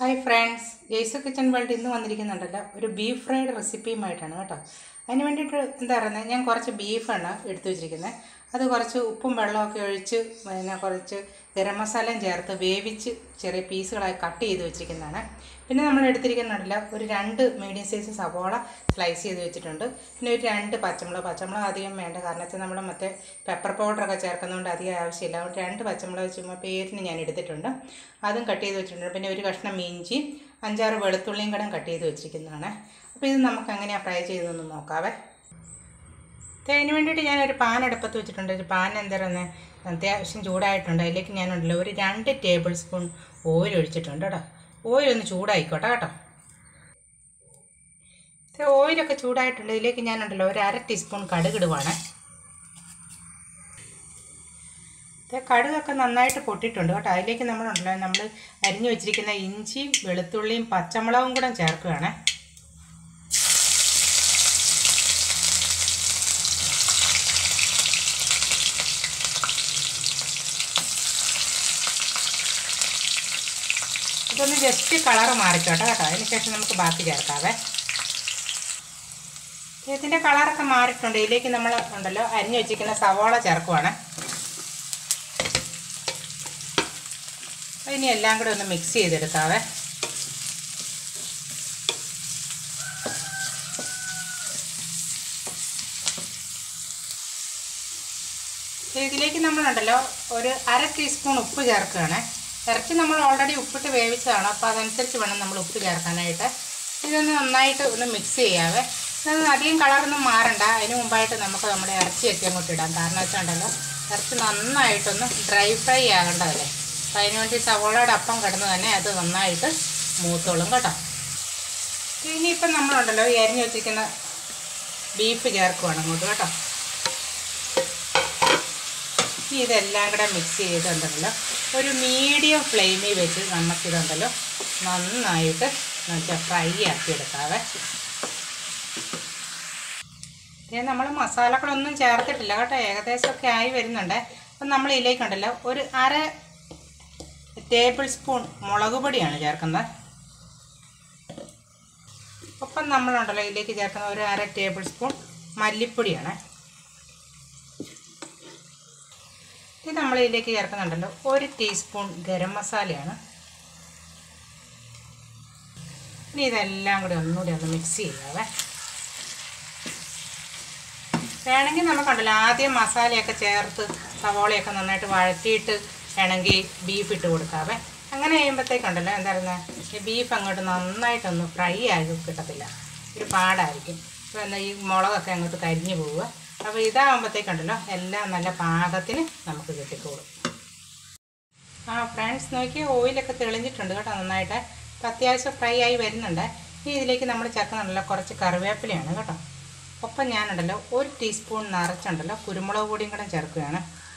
hi friends Jaisa kitchen world ഇന്ന് വന്നിരിക്കുന്നുണ്ടല്ലോ ഒരു ബീഫ് ഫ്രൈഡ് റെസിപ്പിയുമായിട്ടാണ് കേട്ടോ അതിന് വേണ്ടിയിട്ട് എന്താ പറയുന്നത് ഞാൻ കുറച്ച് ബീഫാണ് എടുത്തു വെച്ചിരിക്കുന്നത് അത് കുറച്ച് ഉപ്പും വെള്ളമൊക്കെ ഒഴിച്ച് പിന്നെ കുറച്ച് ഗരം മസാലയും ചേർത്ത് വേവിച്ച് ചെറിയ പീസുകളായി കട്ട് ചെയ്ത് വെച്ചിരിക്കുന്നതാണ് പിന്നെ നമ്മൾ എടുത്തിരിക്കുന്നുണ്ടല്ലോ ഒരു രണ്ട് മീഡിയം സൈസ് സവോള സ്ലൈസ് ചെയ്ത് വെച്ചിട്ടുണ്ട് പിന്നെ ഒരു രണ്ട് പച്ചമുളക് പച്ചമുളക് അധികം വേണ്ട കാരണം വെച്ചാൽ നമ്മൾ മറ്റേ പെപ്പർ പൗഡറൊക്കെ ചേർക്കുന്നതുകൊണ്ട് അധികം ആവശ്യമില്ല അതുകൊണ്ട് രണ്ട് പച്ചമുളക് ചുമ്മാ പേരിന് ഞാൻ എടുത്തിട്ടുണ്ട് അതും കട്ട് ചെയ്ത് വെച്ചിട്ടുണ്ട് പിന്നെ ഒരു കഷ്ണം ഇഞ്ചി അഞ്ചാറ് വെളുത്തുള്ളിയും കൂടെ കട്ട് ചെയ്ത് വെച്ചിരിക്കുന്നതാണ് അപ്പോൾ ഇത് നമുക്ക് എങ്ങനെയാണ് ഫ്രൈ ചെയ്തതെന്ന് നോക്കാവേ അതിന് വേണ്ടിയിട്ട് ഞാനൊരു പാൻ അടുപ്പത്ത് വെച്ചിട്ടുണ്ട് ഒരു പാൻ എന്തായിരുന്നു അത്യാവശ്യം ചൂടായിട്ടുണ്ട് അതിലേക്ക് ഞാനുണ്ടല്ലോ ഒരു രണ്ട് ടേബിൾ സ്പൂൺ ഓയിൽ ഒഴിച്ചിട്ടുണ്ട് കേട്ടോ ഓയിൽ ഒന്ന് ചൂടായിക്കോട്ടെ കേട്ടോ ഇത് ഓയിലൊക്കെ ചൂടായിട്ടുണ്ട് ഇതിലേക്ക് ഞാനുണ്ടല്ലോ ഒരു അര ടീസ്പൂൺ കടുകിടുവാണ് ഇത് കടുകൊക്കെ നന്നായിട്ട് പൊട്ടിയിട്ടുണ്ട് കേട്ടോ അതിലേക്ക് നമ്മളുണ്ടല്ലോ നമ്മൾ അരിഞ്ഞു വെച്ചിരിക്കുന്ന ഇഞ്ചിയും വെളുത്തുള്ളിയും പച്ചമുളകും കൂടെ ചേർക്കുകയാണ് ഇതൊന്ന് ജസ്റ്റ് കളർ മാറിക്കോട്ടെ കേട്ടോ അതിന് ശേഷം നമുക്ക് ബാക്കി ചേർക്കാവേ ഇതിൻ്റെ കളറൊക്കെ മാറിയിട്ടുണ്ട് ഇതിലേക്ക് നമ്മൾ ഉണ്ടല്ലോ അരിഞ്ഞു വെച്ചിരിക്കുന്ന സവോള ചേർക്കുവാണ് ഇനി എല്ലാം കൂടെ ഒന്ന് മിക്സ് ചെയ്തെടുക്കാവേ ഇതിലേക്ക് നമ്മളുണ്ടല്ലോ ഒരു അര ടീസ്പൂൺ ഉപ്പ് ചേർക്കുകയാണ് ഇറച്ചി നമ്മൾ ഓൾറെഡി ഉപ്പിട്ട് വേവിച്ചതാണ് അപ്പോൾ അതനുസരിച്ച് വേണം നമ്മൾ ഉപ്പ് ചേർക്കാനായിട്ട് ഇതൊന്ന് നന്നായിട്ട് ഒന്ന് മിക്സ് ചെയ്യാവേ ഇതൊന്നും അധികം കളറൊന്നും മാറണ്ട അതിന് മുമ്പായിട്ട് നമുക്ക് നമ്മുടെ ഇറച്ചിയൊക്കെ അങ്ങോട്ട് ഇടാം കാരണം വെച്ചാണ്ടല്ലോ ഇറച്ചി നന്നായിട്ടൊന്ന് ഡ്രൈ ഫ്രൈ ആകേണ്ടതല്ലേ അപ്പം അതിന് വേണ്ടി സവോളയുടെ അപ്പം കിടന്ന് തന്നെ അത് നന്നായിട്ട് മൂത്തോളും കേട്ടോ ഇനിയിപ്പം നമ്മളുണ്ടല്ലോ ഈ അരിഞ്ഞ് വെച്ചിരിക്കുന്ന ബീഫ് ചേർക്കുവാണ് അങ്ങോട്ട് കേട്ടോ ഇനി ഇതെല്ലാം കൂടെ മിക്സ് ചെയ്തിട്ടുണ്ടല്ലോ ഒരു മീഡിയം ഫ്ലെയിമിൽ വെച്ച് നമുക്കിതുണ്ടല്ലോ നന്നായിട്ട് എന്നുവെച്ചാൽ ഫ്രൈ ആക്കി എടുക്കാവേ പിന്നെ നമ്മൾ മസാലകളൊന്നും ചേർത്തിട്ടില്ല കേട്ടോ ഏകദേശമൊക്കെ ആയി വരുന്നുണ്ട് അപ്പം നമ്മൾ ഇതിലേക്കുണ്ടല്ലോ ഒരു അര ടേബിൾ സ്പൂൺ മുളക് പൊടിയാണ് ചേർക്കുന്നത് ഒപ്പം നമ്മളുണ്ടല്ലോ ഇതിലേക്ക് ചേർക്കുന്ന ഒരു അര ടേബിൾ സ്പൂൺ മല്ലിപ്പൊടിയാണ് ഇത് നമ്മൾ ഇതിലേക്ക് ചേർക്കുന്നുണ്ടല്ലോ ഒരു ടീസ്പൂൺ ഗരം മസാലയാണ് ഇനി ഇതെല്ലാം കൂടി ഒന്നുകൂടി ഒന്ന് മിക്സ് ചെയ്യാവേ വേണമെങ്കിൽ നമുക്കുണ്ടല്ലോ ആദ്യം മസാലയൊക്കെ ചേർത്ത് സവോളയൊക്കെ നന്നായിട്ട് വഴറ്റിയിട്ട് വേണമെങ്കിൽ ബീഫ് ഇട്ട് കൊടുക്കാവേ അങ്ങനെ ചെയ്യുമ്പോഴത്തേക്കുണ്ടല്ലോ എന്തായിരുന്നു ഈ ബീഫ് അങ്ങോട്ട് നന്നായിട്ടൊന്ന് ഫ്രൈ ആയി കിട്ടത്തില്ല ഒരു പാടായിരിക്കും അപ്പോൾ എന്നാൽ ഈ മുളകൊക്കെ അങ്ങോട്ട് കരിഞ്ഞു പോവുക അപ്പോൾ ഇതാകുമ്പോഴത്തേക്കുണ്ടല്ലോ എല്ലാം നല്ല പാകത്തിന് നമുക്ക് കിട്ടിക്കോളും ആ ഫ്രണ്ട്സ് നോക്കി ഓയിലൊക്കെ തെളിഞ്ഞിട്ടുണ്ട് കേട്ടോ നന്നായിട്ട് അപ്പോൾ അത്യാവശ്യം ഫ്രൈ ആയി വരുന്നുണ്ട് ഇനി ഇതിലേക്ക് നമ്മൾ ചേർക്കുന്നുണ്ടല്ലോ കുറച്ച് കറിവേപ്പിലയാണ് കേട്ടോ ഒപ്പം ഞാനുണ്ടല്ലോ ഒരു ടീസ്പൂൺ നിറച്ചുണ്ടല്ലോ കുരുമുളക് പൊടിയും കൂടെ ചേർക്കുകയാണ്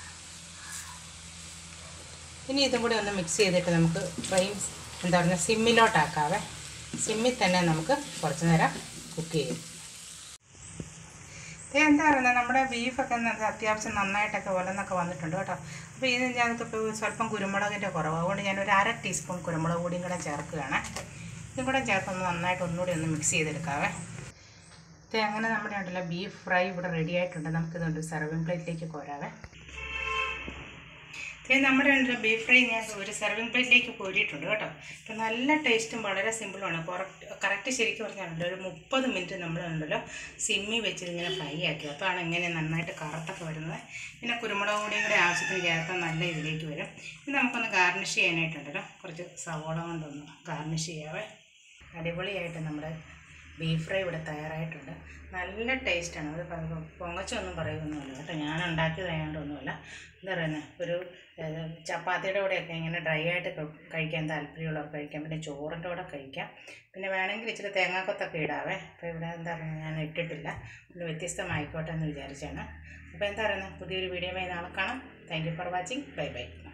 ഇനി ഇതും കൂടി ഒന്ന് മിക്സ് ചെയ്തിട്ട് നമുക്ക് ഫ്രെയിം എന്താ പറയുക സിമ്മിലോട്ടാക്കാവേ സിമ്മിൽ തന്നെ നമുക്ക് കുറച്ച് നേരം കുക്ക് ചെയ്യും എന്താ പറയുന്നത് നമ്മുടെ ബീഫൊക്കെ അത്യാവശ്യം നന്നായിട്ടൊക്കെ ഒലന്നൊക്കെ വന്നിട്ടുണ്ട് കേട്ടോ അപ്പോൾ ഇത് ഞങ്ങൾക്ക് ഇപ്പോൾ സ്വല്പം കുരുമുളകിൻ്റെ കുറവ് അതുകൊണ്ട് ഞാൻ ഒരു അര ടീസ്പൂൺ കുരുമുളക് പൊടിയും കൂടെ ചേർക്കുകയാണ് ഇതും കൂടെ ചേർത്തൊന്ന് നന്നായിട്ട് ഒന്നുകൂടി ഒന്ന് മിക്സ് ചെയ്തെടുക്കാവേ ഇത് അങ്ങനെ നമ്മുടെ ഉണ്ടല്ലോ ബീഫ് ഫ്രൈ ഇവിടെ റെഡി ആയിട്ടുണ്ട് നമുക്കിതുണ്ട് സെർവിങ് പ്ലേറ്റിലേക്ക് കോരാവേ ഇത് നമ്മുടെ ഉണ്ടല്ലോ ബീഫ് ഫ്രൈ ഞാൻ ഒരു സെർവിങ് പ്ലേറ്റിലേക്ക് കോരിയിട്ടുണ്ട് കേട്ടോ അപ്പം നല്ല ടേസ്റ്റും വളരെ സിമ്പിളുമാണ് കറക്റ്റ് ശരിക്കും പറഞ്ഞാലുണ്ടല്ലോ ഒരു മുപ്പത് മിനിറ്റ് നമ്മളുണ്ടല്ലോ സിമ്മി വെച്ച് ഇങ്ങനെ ഫ്രൈ ആക്കി അപ്പോഴാണ് ഇങ്ങനെ നന്നായിട്ട് കറുത്തൊക്കെ വരുന്നത് പിന്നെ കുരുമുളക് പൊടിയും കൂടെ ആവശ്യത്തിന് ചേർത്താൽ നല്ല ഇതിലേക്ക് വരും ഇനി നമുക്കൊന്ന് ഗാർണിഷ് ചെയ്യാനായിട്ടുണ്ടല്ലോ കുറച്ച് സവോള കൊണ്ടൊന്ന് ഗാർണിഷ് ചെയ്യാവേ അടിപൊളിയായിട്ട് നമ്മുടെ ബീഫ് ഫ്രൈ ഇവിടെ തയ്യാറായിട്ടുണ്ട് നല്ല ടേസ്റ്റാണ് അത് പ- പൊങ്ങച്ചൊന്നും പറയുമൊന്നുമില്ല കേട്ടോ ഞാൻ ഉണ്ടാക്കിയതായതുകൊണ്ടൊന്നുമില്ല എന്താ പറയുന്നത് ഒരു ഏഹ്, ചപ്പാത്തിയുടെ കൂടെയൊക്കെ ഇങ്ങനെ ഡ്രൈ ആയിട്ട് ക- കഴിക്കാൻ താല്പര്യമുള്ളവർക്ക് കഴിക്കാം പിന്നെ ചോറിൻ്റെ കൂടെ കഴിക്കാം പിന്നെ വേണമെങ്കിൽ ഇച്ചിരി തേങ്ങാക്കൊത്തൊക്കെ ഇടാവേ അപ്പോൾ ഇവിടെ എന്താ പറയുക ഞാൻ ഇട്ടിട്ടില്ല ഒന്ന് വ്യത്യസ്തമായിക്കോട്ടെ എന്ന് വിചാരിച്ചാണ് അപ്പോൾ എന്താ പറയുന്നത് പുതിയൊരു വീഡിയോയുമായി നാളെ കാണാം thank you for watching bye by